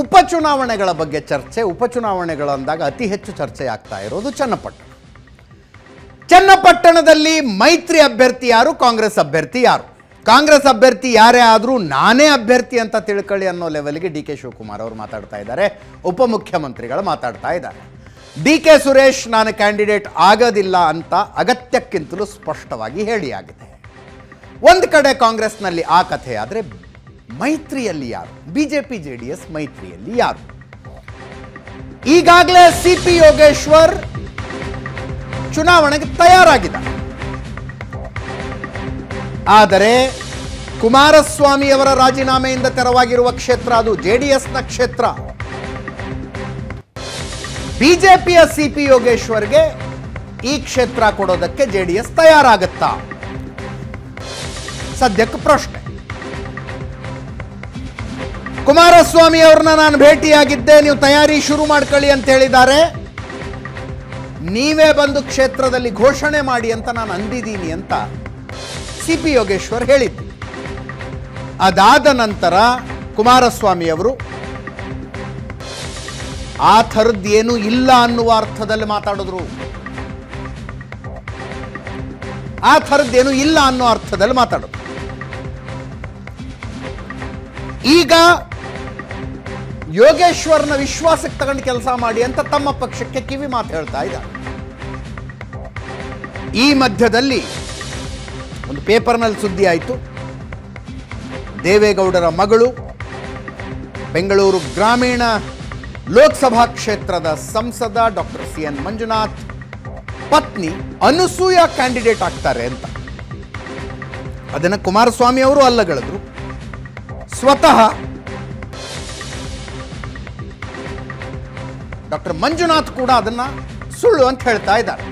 ಉಪಚುನಾವಣೆಗಳ ಬಗ್ಗೆ ಚರ್ಚೆ ಉಪಚುನಾವಣೆಗಳು ಅಂದಾಗ ಅತಿ ಹೆಚ್ಚು ಚರ್ಚೆ ಆಗ್ತಾ ಇರೋದು ಚನ್ನಪಟ್ಟಣ ಚನ್ನಪಟ್ಟಣದಲ್ಲಿ ಮೈತ್ರಿ ಅಭ್ಯರ್ಥಿ ಯಾರು ಕಾಂಗ್ರೆಸ್ ಅಭ್ಯರ್ಥಿ ಯಾರು ಕಾಂಗ್ರೆಸ್ ಅಭ್ಯರ್ಥಿ ಯಾರೇ ಆದರೂ ನಾನೇ ಅಭ್ಯರ್ಥಿ ಅಂತ ತಿಳ್ಕೊಳ್ಳಿ ಅನ್ನೋ ಲೆವೆಲ್ಗೆ ಡಿ ಕೆ ಶಿವಕುಮಾರ್ ಅವರು ಮಾತಾಡ್ತಾ ಇದ್ದಾರೆ ಉಪಮುಖ್ಯಮಂತ್ರಿಗಳು ಮಾತಾಡ್ತಾ ಇದ್ದಾರೆ ಡಿ ಕೆ ಸುರೇಶ್ ನಾನು ಕ್ಯಾಂಡಿಡೇಟ್ ಆಗೋದಿಲ್ಲ ಅಂತ ಅಗತ್ಯಕ್ಕಿಂತಲೂ ಸ್ಪಷ್ಟವಾಗಿ ಹೇಳಿಯಾಗಿದೆ ಒಂದು ಕಡೆ ಕಾಂಗ್ರೆಸ್ನಲ್ಲಿ ಆ ಕಥೆ ಆದರೆ ಮೈತ್ರಿಯಲ್ಲಿ ಯಾರು ಬಿಜೆಪಿ ಜೆ ಡಿ ಎಸ್ ಮೈತ್ರಿಯಲ್ಲಿ ಯಾರು ಈಗಾಗಲೇ ಸಿ ಪಿ ಯೋಗೇಶ್ವರ್ ಚುನಾವಣೆಗೆ ತಯಾರಾಗಿದ್ದಾರೆ ಆದರೆ ಕುಮಾರಸ್ವಾಮಿಯವರ ರಾಜೀನಾಮೆಯಿಂದ ತೆರವಾಗಿರುವ ಕ್ಷೇತ್ರ ಅದು ಜೆ ಡಿ ಎಸ್ನ ಕ್ಷೇತ್ರ ಬಿಜೆಪಿಯ ಸಿ ಪಿ ಯೋಗೇಶ್ವರ್ಗೆ ಈ ಕ್ಷೇತ್ರ ಕೊಡೋದಕ್ಕೆ ಜೆ ಡಿ ಎಸ್ ತಯಾರಾಗುತ್ತಾ ಸದ್ಯಕ್ಕೆ ಪ್ರಶ್ನೆ ಕುಮಾರಸ್ವಾಮಿ ಅವ್ರನ್ನ ನಾನು ಭೇಟಿಯಾಗಿದ್ದೆ ನೀವು ತಯಾರಿ ಶುರು ಮಾಡ್ಕೊಳ್ಳಿ ಅಂತ ಹೇಳಿದ್ದಾರೆ ನೀವೇ ಬಂದು ಕ್ಷೇತ್ರದಲ್ಲಿ ಘೋಷಣೆ ಮಾಡಿ ಅಂತ ನಾನು ಅಂದಿದ್ದೀನಿ ಅಂತ ಸಿ ಪಿ ಯೋಗೇಶ್ವರ್ ಹೇಳಿದ್ದು ಅದಾದ ನಂತರ ಕುಮಾರಸ್ವಾಮಿ ಅವರು ಆ ಥರದ್ದೇನೂ ಇಲ್ಲ ಅನ್ನುವ ಅರ್ಥದಲ್ಲಿ ಮಾತಾಡಿದ್ರು ಆ ಥರದ್ದೇನೂ ಇಲ್ಲ ಅನ್ನೋ ಅರ್ಥದಲ್ಲಿ ಮಾತಾಡೋದು ಈಗ ಯೋಗೇಶ್ವರ್ನ ವಿಶ್ವಾಸಕ್ಕೆ ತಗೊಂಡು ಕೆಲಸ ಮಾಡಿ ಅಂತ ತಮ್ಮ ಪಕ್ಷಕ್ಕೆ ಕಿವಿ ಮಾತು ಹೇಳ್ತಾ ಇದ್ದಾರೆ ಈ ಮಧ್ಯದಲ್ಲಿ ಒಂದು ಪೇಪರ್ನಲ್ಲಿ ಸುದ್ದಿ ಆಯಿತು ದೇವೇಗೌಡರ ಮಗಳು ಬೆಂಗಳೂರು ಗ್ರಾಮೀಣ ಲೋಕಸಭಾ ಕ್ಷೇತ್ರದ ಸಂಸದ ಡಾಕ್ಟರ್ ಸಿ ಎನ್ ಮಂಜುನಾಥ್ ಪತ್ನಿ ಅನಸೂಯ ಕ್ಯಾಂಡಿಡೇಟ್ ಆಗ್ತಾರೆ ಅಂತ ಅದನ್ನು ಕುಮಾರಸ್ವಾಮಿ ಅವರು ಅಲ್ಲಗಳಿದ್ರು ಸ್ವತಃ ಡಾಕ್ಟರ್ ಮಂಜುನಾಥ್ ಕೂಡ ಅದನ್ನ ಸುಳ್ಳು ಅಂತ ಹೇಳ್ತಾ ಇದ್ದಾರೆ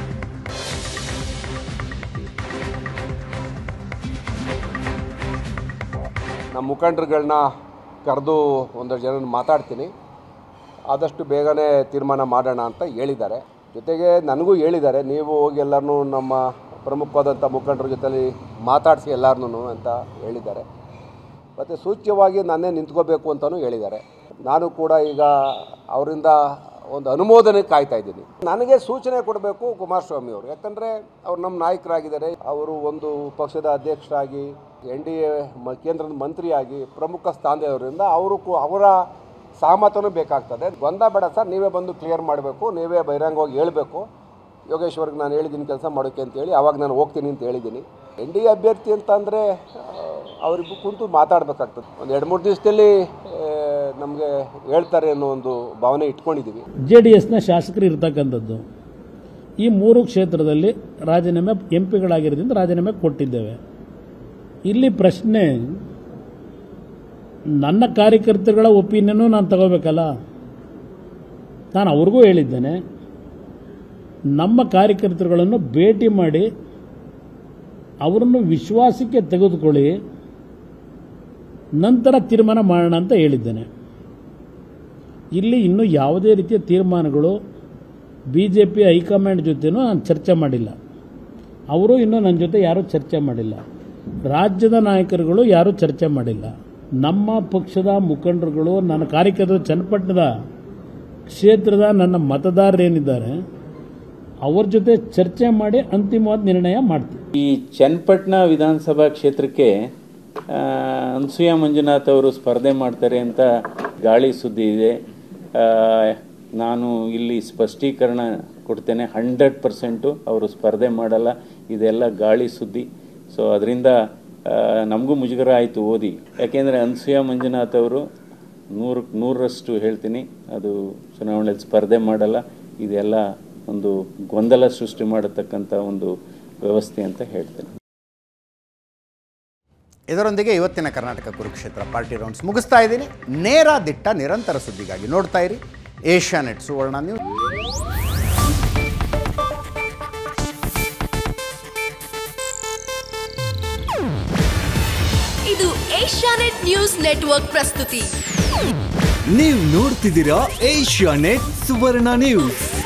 ನಮ್ಮ ಮುಖಂಡರುಗಳನ್ನ ಕರೆದು ಒಂದಷ್ಟು ಜನ ಮಾತಾಡ್ತೀನಿ ಆದಷ್ಟು ಬೇಗನೆ ತೀರ್ಮಾನ ಮಾಡೋಣ ಅಂತ ಹೇಳಿದ್ದಾರೆ ಜೊತೆಗೆ ನನಗೂ ಹೇಳಿದ್ದಾರೆ ನೀವು ಹೋಗಿ ಎಲ್ಲರನ್ನೂ ನಮ್ಮ ಪ್ರಮುಖವಾದಂಥ ಮುಖಂಡರ ಜೊತೆಲಿ ಮಾತಾಡಿಸಿ ಎಲ್ಲರನ್ನೂ ಅಂತ ಹೇಳಿದ್ದಾರೆ ಮತ್ತು ಸೂಚ್ಯವಾಗಿ ನಾನೇ ನಿಂತ್ಕೋಬೇಕು ಅಂತಲೂ ಹೇಳಿದ್ದಾರೆ ನಾನು ಕೂಡ ಈಗ ಅವರಿಂದ ಒಂದು ಅನುಮೋದನೆ ಕಾಯ್ತಾ ಇದ್ದೀನಿ ನನಗೆ ಸೂಚನೆ ಕೊಡಬೇಕು ಕುಮಾರಸ್ವಾಮಿ ಅವರು ಯಾಕಂದರೆ ಅವ್ರು ನಮ್ಮ ನಾಯಕರಾಗಿದ್ದಾರೆ ಅವರು ಒಂದು ಪಕ್ಷದ ಅಧ್ಯಕ್ಷರಾಗಿ ಎನ್ ಡಿ ಎ ಮ ಕೇಂದ್ರದ ಮಂತ್ರಿಯಾಗಿ ಪ್ರಮುಖ ಸ್ಥಾನದವರಿಂದ ಅವರು ಕು ಅವರ ಸಹಮತನೂ ಬೇಕಾಗ್ತದೆ ಗೊಂದ ಬೇಡ ಸರ್ ನೀವೇ ಬಂದು ಕ್ಲಿಯರ್ ಮಾಡಬೇಕು ನೀವೇ ಬಹಿರಂಗವಾಗಿ ಹೇಳಬೇಕು ಯೋಗೇಶ್ವರ್ಗೆ ನಾನು ಹೇಳಿದ್ದೀನಿ ಕೆಲಸ ಮಾಡೋಕ್ಕೆ ಅಂತೇಳಿ ಅವಾಗ ನಾನು ಹೋಗ್ತೀನಿ ಅಂತ ಹೇಳಿದ್ದೀನಿ ಎನ್ ಡಿ ಎ ಅಭ್ಯರ್ಥಿ ಅಂತ ಅಂದರೆ ಅವರಿಬ್ಬರು ಕುಂತು ಮಾತಾಡಬೇಕಾಗ್ತದೆ ಒಂದು ಎರಡು ಮೂರು ದಿವಸದಲ್ಲಿ ನಮಗೆ ಹೇಳ್ತಾರೆ ಅನ್ನೋ ಒಂದು ಭಾವನೆ ಇಟ್ಕೊಂಡಿದ್ದೀವಿ ಜೆ ಡಿ ಎಸ್ನ ಶಾಸಕರು ಇರ್ತಕ್ಕಂಥದ್ದು ಈ ಮೂರು ಕ್ಷೇತ್ರದಲ್ಲಿ ರಾಜೀನಾಮೆ ಎಂ ಪಿಗಳಾಗಿರೋದ್ರಿಂದ ರಾಜೀನಾಮೆ ಕೊಟ್ಟಿದ್ದೇವೆ ಇಲ್ಲಿ ಪ್ರಶ್ನೆ ನನ್ನ ಕಾರ್ಯಕರ್ತರುಗಳ ಒಪಿನಿಯನ್ನು ನಾನು ತಗೋಬೇಕಲ್ಲ ನಾನು ಅವ್ರಿಗೂ ಹೇಳಿದ್ದೇನೆ ನಮ್ಮ ಕಾರ್ಯಕರ್ತರುಗಳನ್ನು ಭೇಟಿ ಮಾಡಿ ಅವರನ್ನು ವಿಶ್ವಾಸಕ್ಕೆ ತೆಗೆದುಕೊಳ್ಳಿ ನಂತರ ತೀರ್ಮಾನ ಮಾಡೋಣ ಅಂತ ಹೇಳಿದ್ದೇನೆ ಇಲ್ಲಿ ಇನ್ನೂ ಯಾವುದೇ ರೀತಿಯ ತೀರ್ಮಾನಗಳು ಬಿ ಜೆ ಪಿ ಹೈಕಮಾಂಡ್ ಜೊತೆನೂ ನಾನು ಚರ್ಚೆ ಮಾಡಿಲ್ಲ ಅವರು ಇನ್ನೂ ನನ್ನ ಜೊತೆ ಯಾರೂ ಚರ್ಚೆ ಮಾಡಿಲ್ಲ ರಾಜ್ಯದ ನಾಯಕರುಗಳು ಯಾರೂ ಚರ್ಚೆ ಮಾಡಿಲ್ಲ ನಮ್ಮ ಪಕ್ಷದ ಮುಖಂಡರುಗಳು ನನ್ನ ಕಾರ್ಯಕರ್ತರು ಚನ್ನಪಟ್ಟಣದ ಕ್ಷೇತ್ರದ ನನ್ನ ಮತದಾರರೇನಿದ್ದಾರೆ ಅವ್ರ ಜೊತೆ ಚರ್ಚೆ ಮಾಡಿ ಅಂತಿಮವಾದ ನಿರ್ಣಯ ಮಾಡ್ತೀವಿ ಈ ಚನ್ನಪಟ್ಟಣ ವಿಧಾನಸಭಾ ಕ್ಷೇತ್ರಕ್ಕೆ ಆ, ಅನಸೂಯ ಮಂಜುನಾಥ್ ಅವರು ಸ್ಪರ್ಧೆ ಮಾಡ್ತಾರೆ ಅಂತ ಗಾಳಿ ಸುದ್ದಿ ಇದೆ ಆ, ನಾನು ಇಲ್ಲಿ ಸ್ಪಷ್ಟೀಕರಣ ಕೊಡ್ತೇನೆ ಹಂಡ್ರೆಡ್ ಪರ್ಸೆಂಟು ಅವರು ಸ್ಪರ್ಧೆ ಮಾಡಲ್ಲ ಇದೆಲ್ಲ ಗಾಳಿ ಸುದ್ದಿ ಸೊ ಅದರಿಂದ ನಮಗೂ ಮುಜುಗರ ಆಯಿತು ಓದಿ ಯಾಕೆಂದರೆ ಅನಸೂಯ ಮಂಜುನಾಥ್ ಅವರು ನೂರು ನೂರರಷ್ಟು ಹೇಳ್ತೀನಿ ಅದು ಚುನಾವಣೆಯಲ್ಲಿ ಸ್ಪರ್ಧೆ ಮಾಡಲ್ಲ ಇದೆಲ್ಲ ಒಂದು ಗೊಂದಲ ಸೃಷ್ಟಿ ಮಾಡತಕ್ಕಂಥ ಒಂದು ವ್ಯವಸ್ಥೆ ಅಂತ ಹೇಳ್ತೇನೆ ಇದರೊಂದಿಗೆ ಇವತ್ತಿನ ಕರ್ನಾಟಕ ಕುರುಕ್ಷೇತ್ರ ಪಾರ್ಟಿ ರೌಂಡ್ಸ್ ಮುಗಿಸ್ತಾ ಇದ್ದೀನಿ ನೇರ ದಿಟ್ಟ ನಿರಂತರ ಸುದ್ದಿಗಾಗಿ ನೋಡ್ತಾ ಇರಿ ಏಷ್ಯಾ ನೆಟ್ ಸುವರ್ಣ ನ್ಯೂಸ್ ಇದು ಏಷ್ಯಾನೆಟ್ ನ್ಯೂಸ್ ನೆಟ್ವರ್ಕ್ ಪ್ರಸ್ತುತಿ ನೀವು ನೋಡ್ತಿದ್ದೀರಾ ಏಷ್ಯಾ ನೆಟ್ ಸುವರ್ಣ ನ್ಯೂಸ್